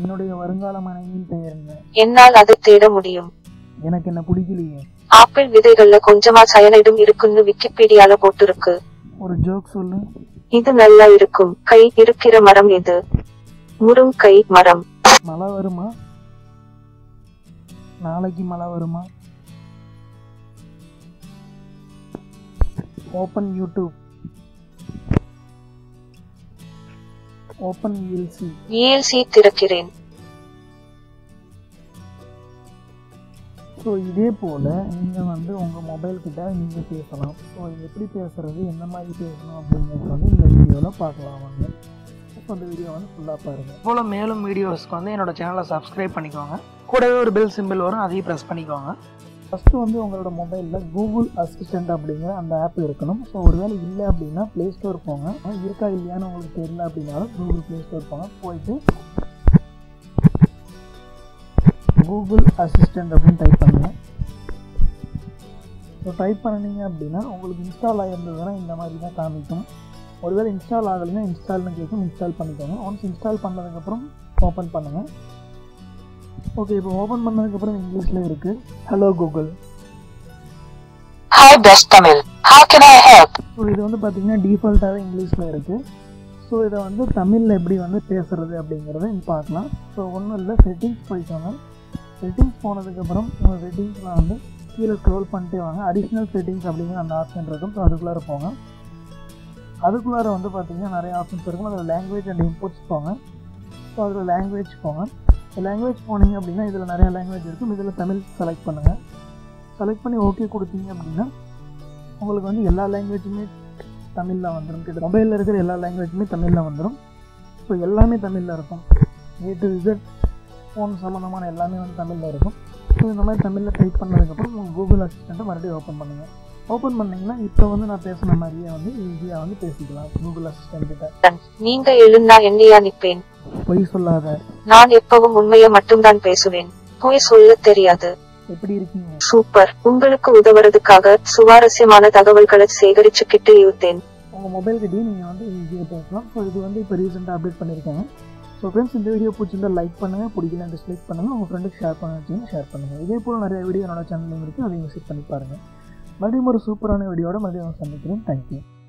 என்னுடைய வருங்கால மனைவியின் பெயர் என்ன என்னால் அதை தேட முடியும் எனக்கு என்ன பிடிக்கலையே ஆப்பிள் விதைகள்ல கொஞ்சமா சயனைடும் இருக்குன்னு விக்கிபீடியால போட்டிருக்கு ஒரு ஜோக் சொல்லு இது நல்லா இருக்கும் கை இருக்கிற மரம் எது முருங்கை மரம் மழை வருமா நாளைக்கு மழை வருமா open YouTube open VLC VLC திறக்கிறேன் ஸோ இதே போல் நீங்கள் வந்து உங்கள் மொபைல் கிட்ட நீங்கள் பேசலாம் ஸோ இது எப்படி பேசுகிறது எந்த மாதிரி பேசணும் அப்படிங்கிறது வந்து இந்த வீடியோவில் பார்க்கலாம் வாங்க ஸோ அந்த வீடியோ வந்து ஃபுல்லாக பாருங்கள் போல் மேலும் வீடியோஸ்க்கு வந்து என்னோட சேனலை சப்ஸ்கிரைப் பண்ணிக்கோங்க கூடவே ஒரு பெல் சிம்பிள் வரும் அதையும் ப்ரெஸ் பண்ணிக்கோங்க ஃபஸ்ட்டு வந்து உங்களோட மொபைலில் கூகுள் அசிஸ்டண்ட் அப்படிங்கிற அந்த ஆப் இருக்கணும் ஸோ ஒருவேளை இல்லை அப்படின்னா ப்ளே ஸ்டோர் போங்க ஆனா இருக்கா இல்லையான்னு உங்களுக்கு தெரியல அப்படின்னாலும் கூகுள் ப்ளே ஸ்டோர் போங்க போயிட்டு கூகுள் அசிஸ்டண்ட் அப்படின்னு டைப் பண்ணுங்க ஸோ டைப் பண்ணினீங்க அப்படின்னா உங்களுக்கு இன்ஸ்டால் ஆகிருந்ததுன்னா இந்த மாதிரி தான் காமிக்கும் ஒருவேளை இன்ஸ்டால் ஆகலைன்னா இன்ஸ்டால்னு கேட்கும் இன்ஸ்டால் பண்ணிக்கோங்க ஒன்ஸ் இன்ஸ்டால் பண்ணதுக்கப்புறம் ஓப்பன் பண்ணுங்கள் ஓகே இப்போ ஓப்பன் பண்ணதுக்கப்புறம் இங்கிலீஷில் இருக்குது hello Google Hi best Tamil. How can I help? So இது வந்து பார்த்தீங்கன்னா டிஃபால்ட்டாகவே இங்கிலீஷில் இருக்குது ஸோ இதை வந்து தமிழில் எப்படி வந்து பேசுறது அப்படிங்கிறத இங்க பார்க்கலாம் ஸோ ஒன்றும் இல்லை செட்டிங்ஸ் போய்க்கோங்க செட்டிங்ஸ் போனதுக்கப்புறம் உங்கள் செட்டிங்ஸில் வந்து கீழே ஸ்க்ரோல் பண்ணிட்டே வாங்க அடிஷ்னல் செட்டிங்ஸ் அப்படிங்கிற அந்த ஆப்ஷன் இருக்கும் ஸோ அதுக்குள்ளார போங்க அதுக்குள்ளார வந்து பார்த்தீங்கன்னா நிறைய ஆப்ஷன்ஸ் இருக்கும் அதில் லாங்குவேஜ் அண்ட் இம்போர்ட்ஸ் போங்க ஸோ அதில் லாங்குவேஜ் போங்க லாங்குவேஜ் போனீங்க அப்படின்னா இதில் நிறைய லாங்குவேஜ் இருக்கும் இதில் தமிழ் செலக்ட் பண்ணுங்கள் செலக்ட் பண்ணி ஓகே கொடுத்தீங்க அப்படின்னா உங்களுக்கு வந்து எல்லா லாங்குவேஜுமே தமிழில் வந்துடும் கிட்ட மொபைலில் இருக்கிற எல்லா லாங்குவேஜுமே தமிழில் வந்துடும் ஸோ எல்லாமே தமிழில் இருக்கும் ஏ டு இசட் ஃபோன் சம்மந்தமான எல்லாமே வந்து தமிழில் இருக்கும் ஸோ இந்த மாதிரி தமிழில் டைப் பண்ணதுக்கப்புறம் உங்கள் கூகுள் அசிஸ்டண்ட்டை மறுபடியும் ஓப்பன் பண்ணுங்கள் ஓப்பன் பண்ணிங்கன்னா இப்போ வந்து நான் பேசுன மாதிரியே வந்து ஈஸியாக வந்து பேசிக்கலாம் கூகுள் அசிஸ்டன்ட் கிட்ட நீங்க எழுந்தா என்னையா நிப்பேன் பொய் சொல்லாத நான் எப்பவும் உண்மையை மட்டும்தான் பேசுவேன் பொய் சொல்ல தெரியாது எப்படி இருக்கீங்க சூப்பர் உங்களுக்கு உதவுறதுக்காக சுவாரஸ்யமான தகவல்களை சேகரிச்சுக்கிட்டு இருந்தேன் உங்கள் மொபைல் கிட்டேயும் நீங்கள் வந்து ஈஸியாக பேசலாம் ஸோ இது வந்து இப்போ ரீசெண்டாக அப்டேட் பண்ணியிருக்காங்க ஸோ ஃப்ரெண்ட்ஸ் இந்த வீடியோ பிடிச்சிருந்தா லைக் பண்ணுங்கள் பிடிக்கல டிஸ்லைக் பண்ணுங்கள் உங்கள் ஃப்ரெண்டுக்கு ஷேர் பண்ண வச்சிங்கன்னா ஷேர் பண்ணுங்கள் இதே போல் நிறைய வீடியோ என்னோட சேனலில் இருக்குது அதையும் விசிட் பண்ணி பாருங்கள் மறுபடியும் ஒரு சூப்பரான வீடியோட மறுபடியும் சந்திக்கிறேன் தேங்க்யூ